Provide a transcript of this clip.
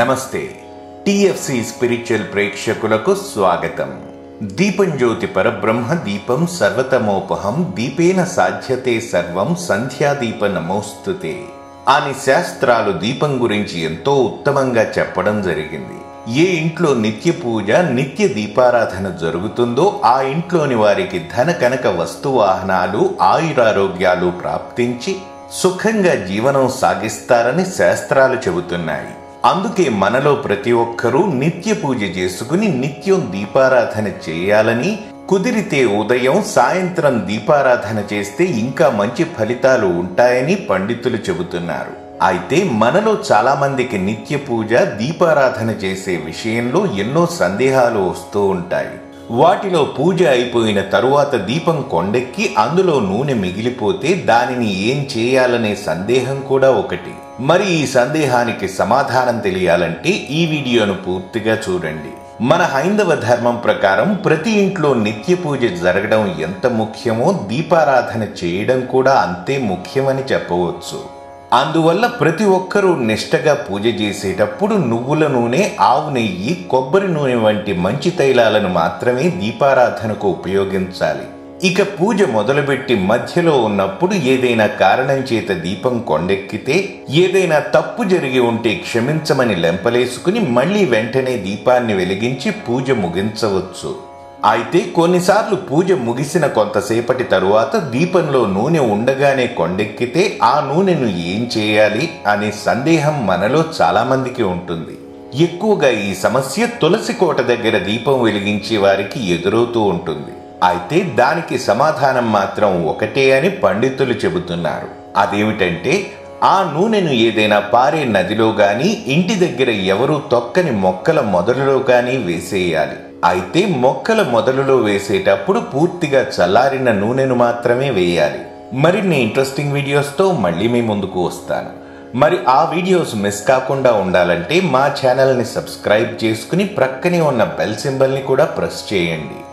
నమస్తే TFC spiritual ప్రేక్షకులకు స్వాగతం దీపం జ్యోతి పరబ్రహ్మ దీపం సర్వతమోపహం దీపేన సాధ్యతే సర్వం సంధ్యాదీప నమోస్తుతే అని శాస్త్రాలు దీపం గురించి ఎంతో ఉత్తమంగా చెప్పడం జరిగింది ఏ ఇంట్లో నిత్య పూజ నిత్య దీపారాధన జరుగుతుందో ఆ ఇంట్లోని వారికి ధన కనక వస్తువాహనాలు ఆయురారోగ్యాలు ప్రాప్తించి సుఖంగా జీవనం సాగిస్తారని శాస్త్రాలు చెబుతున్నాయి అందుకే మనలో ప్రతి ఒక్కరూ నిత్య పూజ చేసుకుని నిత్యం దీపారాధన చేయాలని కుదిరితే ఉదయం సాయంత్రం దీపారాధన చేస్తే ఇంకా మంచి ఫలితాలు ఉంటాయని పండితులు చెబుతున్నారు అయితే మనలో చాలా మందికి నిత్య పూజ దీపారాధన చేసే విషయంలో ఎన్నో సందేహాలు వస్తూ ఉంటాయి వాటిలో పూజ అయిపోయిన తరువాత దీపం కొండెక్కి అందులో నూనె మిగిలిపోతే దానిని ఏం చేయాలనే సందేహం కూడా ఒకటి మరి ఈ సందేహానికి సమాధానం తెలియాలంటే ఈ వీడియోను పూర్తిగా చూడండి మన హైందవ ధర్మం ప్రకారం ప్రతి ఇంట్లో నిత్య పూజ జరగడం ఎంత ముఖ్యమో దీపారాధన చేయడం కూడా అంతే ముఖ్యమని చెప్పవచ్చు అందువల్ల ప్రతి ఒక్కరూ నిష్టగా పూజ చేసేటప్పుడు నువ్వుల నూనె ఆవు నెయ్యి కొబ్బరి నూనె వంటి మంచి తైలాలను మాత్రమే దీపారాధనకు ఉపయోగించాలి ఇక పూజ మొదలుపెట్టి మధ్యలో ఉన్నప్పుడు ఏదైనా కారణం చేత దీపం కొండెక్కితే ఏదైనా తప్పు జరిగి ఉంటే క్షమించమని లెంపలేసుకుని మళ్ళీ వెంటనే దీపాన్ని వెలిగించి పూజ ముగించవచ్చు అయితే కొన్నిసార్లు పూజ ముగిసిన కొంతసేపటి తరువాత దీపంలో నూనె ఉండగానే కొండెక్కితే ఆ నూనెను ఏం చేయాలి అనే సందేహం మనలో చాలా మందికి ఉంటుంది ఎక్కువగా ఈ సమస్య తులసి కోట దగ్గర దీపం వెలిగించే వారికి ఎదురవుతూ ఉంటుంది అయితే దానికి సమాధానం మాత్రం ఒకటే అని పండితులు చెబుతున్నారు అదేమిటంటే ఆ నూనెను ఏదైనా పారే నదిలో గాని ఇంటి దగ్గర ఎవరూ తొక్కని మొక్కల మొదలులో గాని వేసేయాలి అయితే మొక్కల మొదలులో వేసేటప్పుడు పూర్తిగా చల్లారిన నూనెను మాత్రమే వేయాలి మరిన్ని ఇంట్రెస్టింగ్ వీడియోస్తో మళ్ళీ మీ ముందుకు వస్తాను మరి ఆ వీడియోస్ మిస్ కాకుండా ఉండాలంటే మా ఛానల్ని సబ్స్క్రైబ్ చేసుకుని ప్రక్కనే ఉన్న బెల్ సింబల్ని కూడా ప్రెస్ చేయండి